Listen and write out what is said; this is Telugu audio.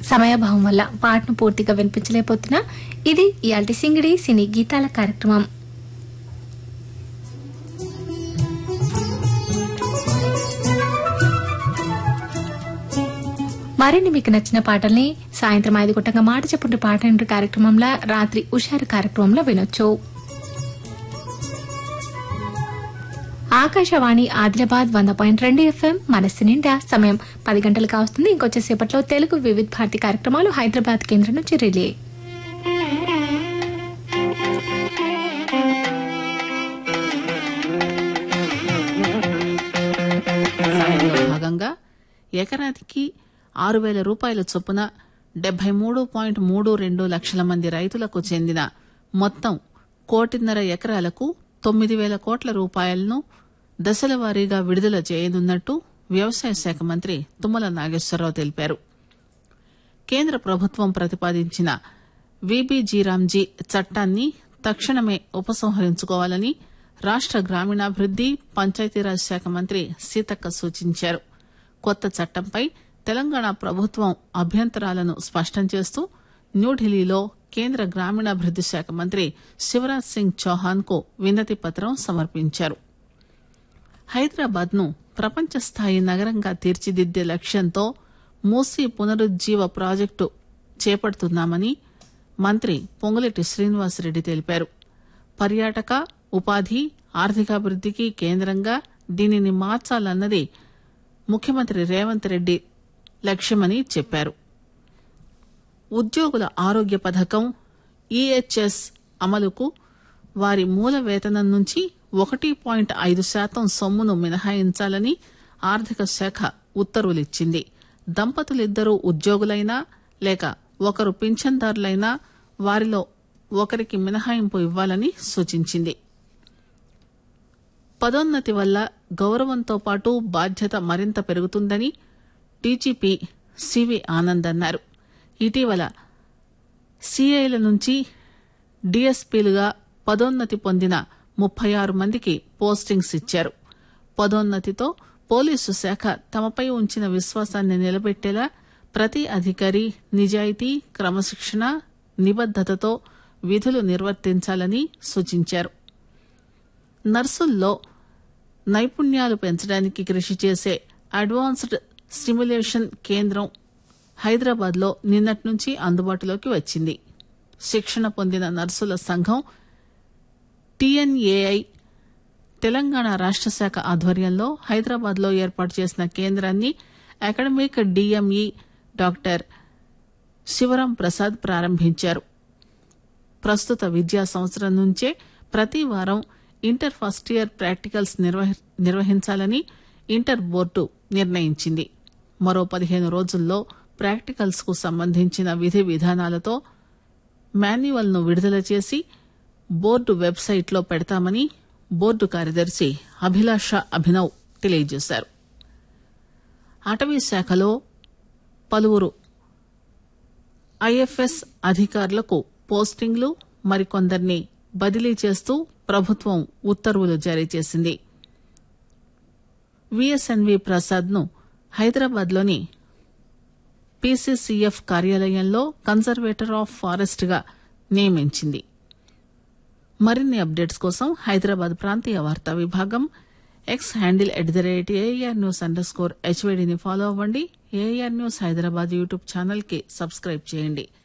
సమయాభావం వల్ల పాటను పూర్తిగా వినిపించలేకపోతున్నా ఇది ఇయాల్టి సింగిడి సినీ గీతాల కార్యక్రమం మరిన్ని మీకు నచ్చిన పాటల్ని సాయంత్రం ఐదు గుట్టంగా మాట చెప్పుంటే పాట ఎంట్రీ కార్యక్రమంలో రాత్రి ఉషారు కార్యక్రమంలో వినొచ్చు ఆకాశవాణి ఆదిలాబాద్ వంద పాయింట్ రెండు ఎఫ్ఎం మనస్సు నిండా సమయం పది గంటలు కావస్తుంది ఇంకొచ్చేసేపట్లో తెలుగు వివిధ భారతి కార్యక్రమాలు హైదరాబాద్ కేంద్రం నుంచి రిలే సాయంలో భాగంగా ఎకరానికి ఆరు వేల రూపాయల చొప్పున డెబ్బై మూడు పాయింట్ మూడు రెండు లక్షల మంది రైతులకు చెందిన మొత్తం కోటిన్నర ఎకరాలకు తొమ్మిది వేల కోట్ల రూపాయలను దశల వారీగా విడుదల చేయనున్నట్టు వ్యవసాయ శాఖ మంత్రి తుమ్మల నాగేశ్వరరావు తెలిపారు కేంద్ర ప్రభుత్వం ప్రతిపాదించిన విబిజీరామ్జీ చట్టాన్ని తక్షణమే ఉపసంహరించుకోవాలని రాష్ట గ్రామీణాభివృద్ది పంచాయతీరాజ్ శాఖ మంత్రి సీతక్క సూచించారు కొత్త చట్టంపై తెలంగాణ ప్రభుత్వం అభ్యంతరాలను స్పష్టం చేస్తూ న్యూఢిల్లీలో కేంద్ర గ్రామీణాభివృద్ది శాఖ మంత్రి శివరాజ్ సింగ్ చౌహాన్ కు వినతి పత్రం సమర్పించారు హైదరాబాద్ ను ప్రపంచ స్థాయి నగరంగా తీర్చిదిద్దే లక్ష్యంతో మూసీ పునరుజ్జీవ ప్రాజెక్టు చేపడుతున్నామని మంత్రి పొంగులేటి శ్రీనివాసరెడ్డి తెలిపారు పర్యాటక ఉపాధి ఆర్థికాభివృద్దికి కేంద్రంగా దీనిని మార్చాలన్నది ముఖ్యమంత్రి రేవంత్ రెడ్డి లక్ష్యమని చెప్పారు ఉద్యోగుల ఆరోగ్య పథకం ఈహెచ్ఎస్ అమలుకు వారి మూల వేతనం నుంచి ఒకటి పాయింట్ ఐదు శాతం సొమ్మును మినహాయించాలని ఆర్థిక శాఖ ఉత్తర్వులిచ్చింది దంపతులిద్దరూ ఉద్యోగులైనా లేక ఒకరు పింఛన్దారులైనా వారిలో ఒకరికి మినహాయింపు ఇవ్వాలని సూచించింది పదోన్నతి వల్ల గౌరవంతో పాటు బాధ్యత మరింత పెరుగుతుందని డీజీపీ సివి ఆనంద్ అన్నారు ఇటీవల సిఐల నుంచి డీఎస్పీలుగా పదోన్నతి పొందిన ముప్పై ఆరు మందికి పోస్టింగ్స్ ఇచ్చారు పదోన్నతితో పోలీసు శాఖ తమపై ఉంచిన విశ్వాసాన్ని నిలబెట్టేలా ప్రతి అధికారి నిజాయితీ క్రమశిక్షణ నిబద్దతతో విధులు నిర్వర్తించాలని సూచించారు నర్సుల్లో నైపుణ్యాలు పెంచడానికి కృషి చేసే అడ్వాన్స్డ్ స్టిమ్యులేషన్ కేంద్రం హైదరాబాద్ లో నిన్నటి నుంచి అందుబాటులోకి వచ్చింది శిక్షణ పొందిన నర్సుల సంఘం టీఎన్ఏఐ తెలంగాణ రాష్ట శాఖ ఆధ్వర్యంలో హైదరాబాద్ లో ఏర్పాటు చేసిన కేంద్రాన్ని academic DME doctor Sivaram Prasad ప్రారంభించారు ప్రస్తుత విద్యా సంవత్సరం నుంచే ప్రతి వారం ఇంటర్ ఫస్ట్ ఇయర్ ప్రాక్టికల్స్ నిర్వహి- నిర్వహించాలని ఇంటర్ బోర్డు నిర్ణయించింది మరో పదిహేను రోజుల్లో ప్రాక్టికల్స్ కు సంబంధించిన విధి విధానాలతో మాన్యువల్ ను విడుదల చేసి బోర్డు వెబ్సైట్ లో పెడతామని బోర్డు కార్యదర్శి అభిలాష అభినవ్ తెలియజేశారు అటవీ శాఖలో పలువురు ఐఎఫ్ఎస్ అధికారులకు పోస్టింగ్లు మరికొందరిని బదిలీ చేస్తూ ప్రభుత్వం ఉత్తర్వులు జారీ చేసింది విఎస్ఎన్వి ప్రసాద్ ను హైదరాబాద్ లోని పీసీసీఎఫ్ కార్యాలయంలో కన్జర్వేటర్ ఆఫ్ ఫారెస్ట్ గా నియమించింది మరిన్ని అప్డేట్స్ కోసం హైదరాబాద్ ప్రాంతీయ వార్తా విభాగం X handle at the rate AR news underscore హెచ్వేడిని ఫాలో అవ్వండి AR news Hyderabad YouTube channel కి సబ్స్క్రైబ్ చేయండి